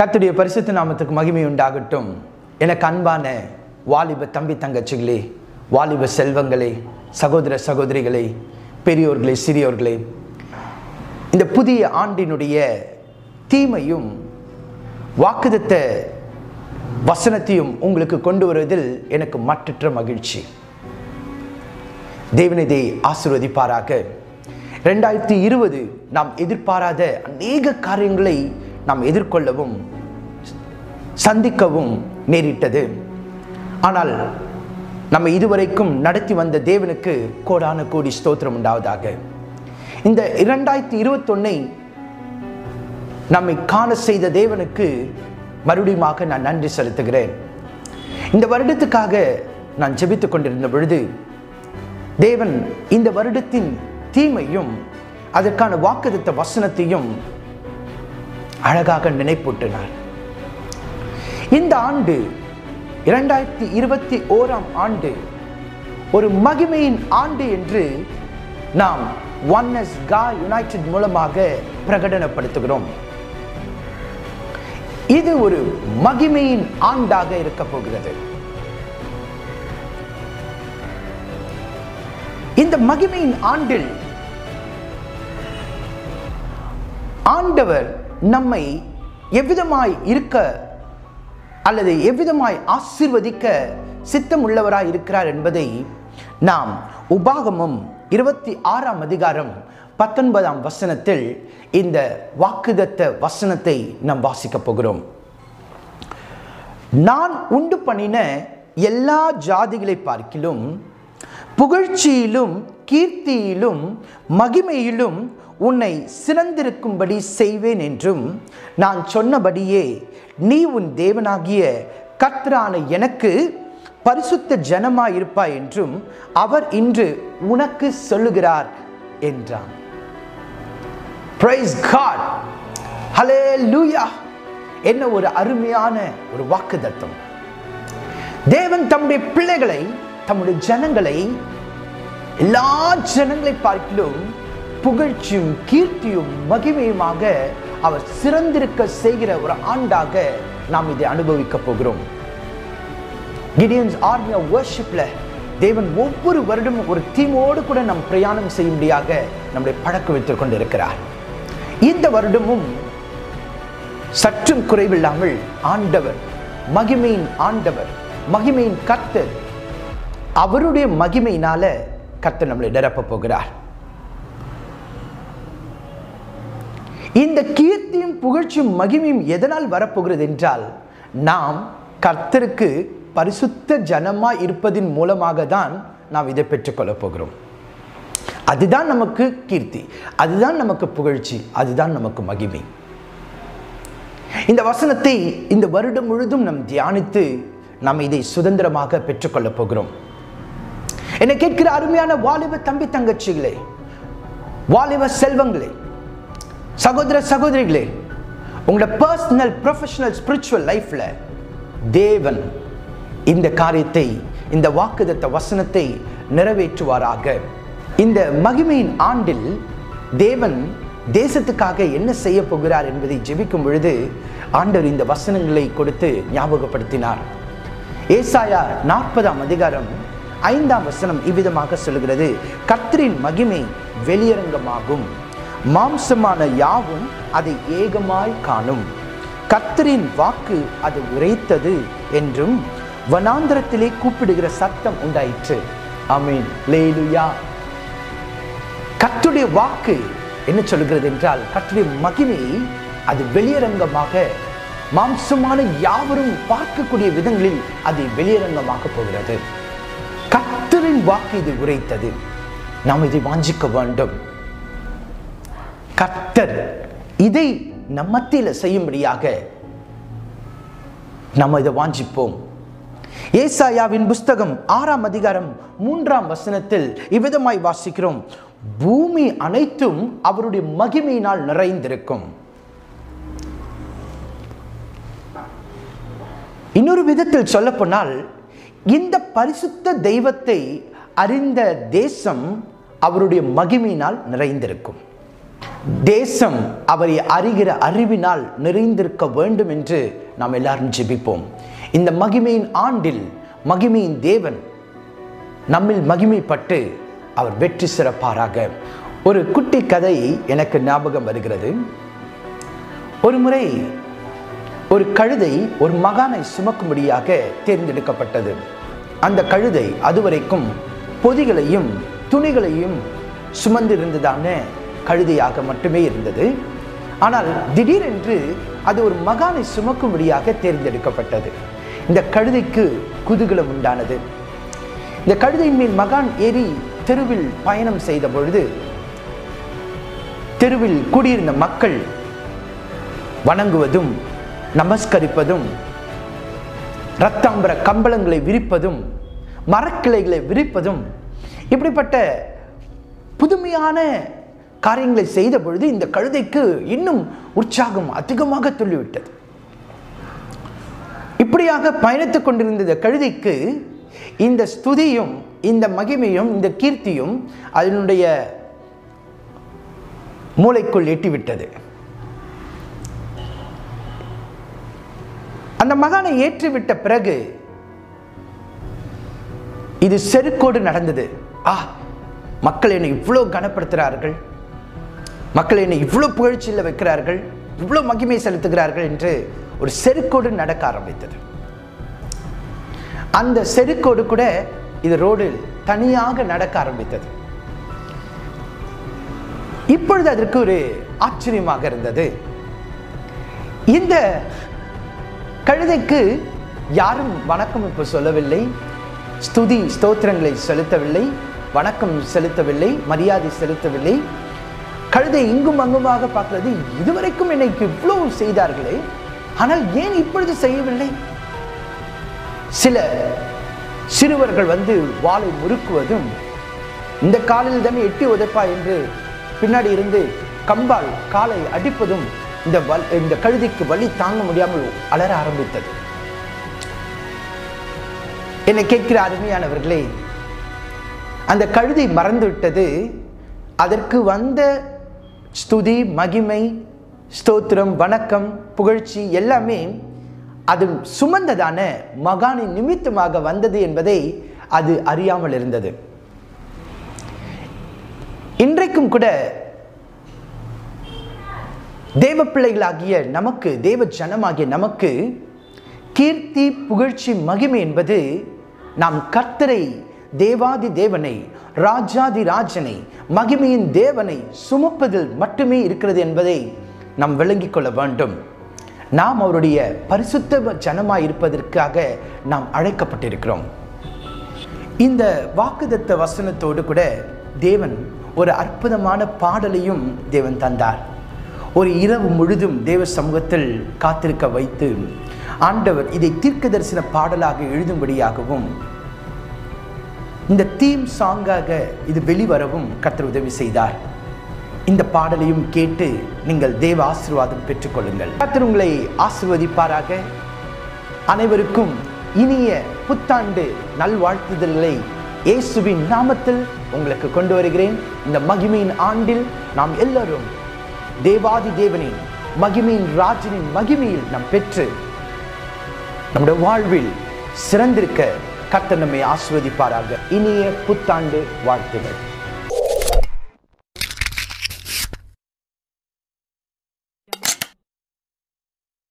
கர்த்தருடைய பரிசுத்த நாமத்துக்கு மகிமை உண்டாகட்டும் எனக்கு அன்பான வாலிப தம்பி தங்கச்சிகளே வாலிப செல்வங்களே சகோதர சகோதரிகளே பெரியோர்களே சிறியோர்களே இந்த புதிய ஆண்டினுடைய தீமையும் வாக்குதத்த வசனத்தையும் உங்களுக்கு கொண்டு வருவதில் எனக்கு மற்றற்ற மகிழ்ச்சி தேவன் இதை ஆசிர்வதிப்பாராக ரெண்டாயிரத்தி இருபது நாம் எதிர்பாராத அநேக காரியங்களை நாம் எதிர்கொள்ளவும் சந்திக்கவும் நேரிட்டது ஆனால் நம்ம இதுவரைக்கும் நடத்தி வந்த தேவனுக்கு கோடான கோடி ஸ்தோத்திரம் உண்டாவதாக இந்த இரண்டாயிரத்தி இருபத்தொன்னை நம்மை காண செய்த தேவனுக்கு மறுபடியுமாக நான் நன்றி செலுத்துகிறேன் இந்த வருடத்துக்காக நான் ஜெபித்துக் கொண்டிருந்த பொழுது தேவன் இந்த வருடத்தின் தீமையும் அதற்கான வாக்குதத்த வசனத்தையும் அழகாக நினைப்பூட்டினார் இந்த ஆண்டு இரண்டாயிரத்தி இருபத்தி ஓராம் ஆண்டு ஒரு மகிமையின் ஆண்டு என்று நாம் ஒன்னஸ் கா யுனைடெட் மூலமாக பிரகடனப்படுத்துகிறோம் இது ஒரு மகிமையின் ஆண்டாக இருக்க போகிறது இந்த மகிமையின் ஆண்டில் ஆண்டவர் நம்மை எவ்விதமாய் இருக்க அல்லது எவ்விதமாய் ஆசிர்வதிக்க சித்தம் உள்ளவராய் இருக்கிறார் என்பதை நாம் உபாகமம் இருபத்தி ஆறாம் அதிகாரம் பத்தொன்பதாம் வசனத்தில் இந்த வாக்குதத்த வசனத்தை நாம் வாசிக்கப் போகிறோம் நான் உண்டு பண்ணின எல்லா ஜாதிகளை பார்க்கிலும் புகழ்ச்சியிலும் கீர்த்தியிலும் மகிமையிலும் உன்னை சிறந்திருக்கும்படி செய்வேன் என்றும் நான் சொன்னபடியே நீ உன் தேவனாகிய கர்த்தரான எனக்கு பரிசுத்த ஜனமாயிருப்பாய் என்றும் அவர் இன்று உனக்கு சொல்லுகிறார் என்றான் Praise God. Hallelujah. என்ன ஒரு அருமையான ஒரு வாக்குதத்தம் தேவன் தம்முடைய பிள்ளைகளை தம்முடைய ஜனங்களை எல்லா ஜனங்களை பார்க்கிலும் புகழ்ச்சியும் கீர்த்தியும் மகிமையுமாக அவர் சிறந்திருக்க செய்கிற ஒரு ஆண்டாக நாம் இதை அனுபவிக்க போகிறோம் கிடியன்ஸ் ஆர்மி ஆஃப் வர்ஷிப்ல தேவன் ஒவ்வொரு வருடமும் ஒரு தீமோடு கூட நம் பிரயாணம் செய்யும்படியாக நம்முடைய பழக்க வைத்துக் கொண்டிருக்கிறார் இந்த வருடமும் சற்றும் குறைவில்லாமல் ஆண்டவர் மகிமையின் ஆண்டவர் மகிமையின் கர்த்தர் அவருடைய மகிமையினால கர்த்தர் நம்மளை நிரப்ப போகிறார் இந்த கீர்த்தியும் புகழ்ச்சியும் மகிமையும் எதனால் வரப்போகிறது என்றால் நாம் கர்த்தருக்கு பரிசுத்த ஜனமா இருப்பதின் மூலமாக தான் நாம் இதை பெற்றுக்கொள்ளப் போகிறோம் அதுதான் நமக்கு கீர்த்தி அதுதான் நமக்கு புகழ்ச்சி அதுதான் நமக்கு மகிமை இந்த வசனத்தை இந்த வருடம் முழுதும் நாம் தியானித்து நாம் இதை சுதந்திரமாக பெற்றுக்கொள்ளப் போகிறோம் என்னை கேட்கிற அருமையான வாலிப தம்பி தங்கச்சிகளே வாலிப செல்வங்களே சகோதர சகோதரிகளே உங்களோட பர்சனல் ப்ரொஃபஷனல் ஸ்பிரிச்சுவல் லைஃப்ல தேவன் இந்த காரியத்தை இந்த வாக்குதத்த வசனத்தை நிறைவேற்றுவாராக இந்த மகிமையின் ஆண்டில் தேவன் தேசத்துக்காக என்ன செய்ய போகிறார் என்பதை ஜெபிக்கும் பொழுது ஆண்டவர் இந்த வசனங்களை கொடுத்து ஞாபகப்படுத்தினார் ஏசாயா நாற்பதாம் அதிகாரம் ஐந்தாம் வசனம் இவ்விதமாக சொல்கிறது கர்த்தரின் மகிமை வெளியரங்கமாகும் மாம்சமான யாவும் அதை ஏகமாய் காணும் கர்த்தரின் வாக்கு அது உரைத்தது என்றும் வனாந்திரத்திலே கூப்பிடுகிற சத்தம் உண்டாயிற்று அமீன் லேலுயா கர்த்துடைய வாக்கு என்ன சொல்கிறது என்றால் கர்த்துடைய மகிமை அது வெளியரங்கமாக மாம்சமான யாவரும் பார்க்கக்கூடிய விதங்களில் அது வெளியரங்கமாக போகிறது கர்த்தரின் வாக்கு இது உரைத்தது நாம் இதை வாஞ்சிக்க வேண்டும் கர்த்தர் இதை நம் மத்தியில் செய்யும்படியாக நம்ம இதை வாஞ்சிப்போம் ஏசாயாவின் புஸ்தகம் ஆறாம் அதிகாரம் மூன்றாம் வசனத்தில் இவ்விதமாய் வாசிக்கிறோம் பூமி அனைத்தும் அவருடைய மகிமையினால் நிறைந்திருக்கும் இன்னொரு விதத்தில் சொல்லப்போனால் இந்த பரிசுத்த தெய்வத்தை அறிந்த தேசம் அவருடைய மகிமையினால் நிறைந்திருக்கும் தேசம் அவரை அறிகிற அறிவினால் நிறைந்திருக்க வேண்டும் என்று நாம் எல்லாரும் ஜெபிப்போம் இந்த மகிமையின் ஆண்டில் மகிமையின் தேவன் நம்மில் மகிமைப்பட்டு அவர் வெற்றி சிறப்பாராக ஒரு குட்டி கதை எனக்கு ஞாபகம் வருகிறது ஒரு முறை ஒரு கழுதை ஒரு மகானை சுமக்கும்படியாக தேர்ந்தெடுக்கப்பட்டது அந்த கழுதை அதுவரைக்கும் பொதிகளையும் துணிகளையும் சுமந்திருந்ததான கழுதையாக மட்டுமே இருந்தது ஆனால் திடீரென்று அது ஒரு மகானை சுமக்கும்படியாக தேர்ந்தெடுக்கப்பட்டது இந்த கழுதைக்கு குதூகலம் உண்டானது இந்த கழுதையின் மேல் மகான் ஏறி தெருவில் பயணம் செய்த பொழுது தெருவில் கூடியிருந்த மக்கள் வணங்குவதும் நமஸ்கரிப்பதும் இரத்தாம்பர கம்பளங்களை விரிப்பதும் மரக்கிளைகளை விரிப்பதும் இப்படிப்பட்ட புதுமையான காரியங்களை செய்த பொழுது இந்த கழுதைக்கு இன்னும் உற்சாகம் அதிகமாக துள்ளிவிட்டது இப்படியாக பயணித்துக் கொண்டிருந்த இந்த கழுதைக்கு இந்த ஸ்துதியும் இந்த மகிமையும் இந்த கீர்த்தியும் அதனுடைய மூளைக்குள் எட்டிவிட்டது அந்த மகானை ஏற்றிவிட்ட பிறகு இது செருக்கோடு நடந்தது ஆ மக்கள் என்னை இவ்வளோ கனப்படுத்துகிறார்கள் மக்கள் என்னை இவ்வளோ புகழ்ச்சியில் வைக்கிறார்கள் இவ்வளோ மகிமை செலுத்துகிறார்கள் என்று ஒரு செருக்கோடு நடக்க ஆரம்பித்தது அந்த செருக்கோடு கூட இது ரோடில் தனியாக நடக்க ஆரம்பித்தது இப்பொழுது அதற்கு ஒரு ஆச்சரியமாக இருந்தது இந்த கழுதைக்கு யாரும் வணக்கம் இப்போ சொல்லவில்லை ஸ்துதி ஸ்தோத்திரங்களை செலுத்தவில்லை வணக்கம் செலுத்தவில்லை மரியாதை செலுத்தவில்லை கழுதை இங்கும் அங்குமாக பார்க்கிறது இதுவரைக்கும் என்னைக்கு இவ்வளவு செய்தார்களே ஆனால் ஏன் இப்பொழுது செய்யவில்லை சில சிறுவர்கள் வந்து வாளை முறுக்குவதும் இந்த காலில் தானே எட்டி உதைப்பா என்று பின்னாடி இருந்து கம்பால் காலை அடிப்பதும் இந்த வல் இந்த கழுதைக்கு வலி தாங்க முடியாமல் அலற ஆரம்பித்தது என்னை கேட்கிற அருமையானவர்களே அந்த கழுதை மறந்து விட்டது அதற்கு வந்த ஸ்துதி மகிமை ஸ்தோத்திரம் வணக்கம் புகழ்ச்சி எல்லாமே அது சுமந்ததான மகானின் நிமித்தமாக வந்தது என்பதை அது அறியாமல் இருந்தது இன்றைக்கும் கூட தேவ பிள்ளைகளாகிய நமக்கு தேவ ஜனமாகிய நமக்கு கீர்த்தி புகழ்ச்சி மகிமை என்பது நாம் கர்த்தரை தேவாதி தேவனை ராஜாதி ராஜனை மகிமையின் தேவனை சுமப்பதில் மட்டுமே இருக்கிறது என்பதை நாம் விளங்கிக் கொள்ள வேண்டும் நாம் அவருடைய பரிசுத்த ஜனமாய் இருப்பதற்காக நாம் அழைக்கப்பட்டிருக்கிறோம் இந்த வாக்குதத்த வசனத்தோடு கூட தேவன் ஒரு அற்புதமான பாடலையும் தேவன் தந்தார் ஒரு இரவு முழுதும் தேவ சமூகத்தில் காத்திருக்க வைத்து ஆண்டவர் இதை தீர்க்க தரிசன பாடலாக எழுதும்படியாகவும் இந்த தீம் சாங்காக இது வெளிவரவும் கர்த்தர் உதவி செய்தார் இந்த பாடலையும் கேட்டு நீங்கள் தேவ ஆசீர்வாதம் பெற்றுக்கொள்ளுங்கள் கர்த்தர் உங்களை ஆசிர்வதிப்பாராக அனைவருக்கும் இனிய புத்தாண்டு நல்வாழ்த்துதல்களை இயேசுவின் நாமத்தில் உங்களுக்கு கொண்டு வருகிறேன் இந்த மகிமையின் ஆண்டில் நாம் எல்லாரும் தேவாதி தேவனின் மகிமையின் ராஜனின் மகிமையில் நாம் பெற்று நம்முடைய வாழ்வில் சிறந்திருக்க கர்த்தர் நம்மை ஆசிர்வதிப்பாராக இனிய புத்தாண்டு வாழ்த்துகள்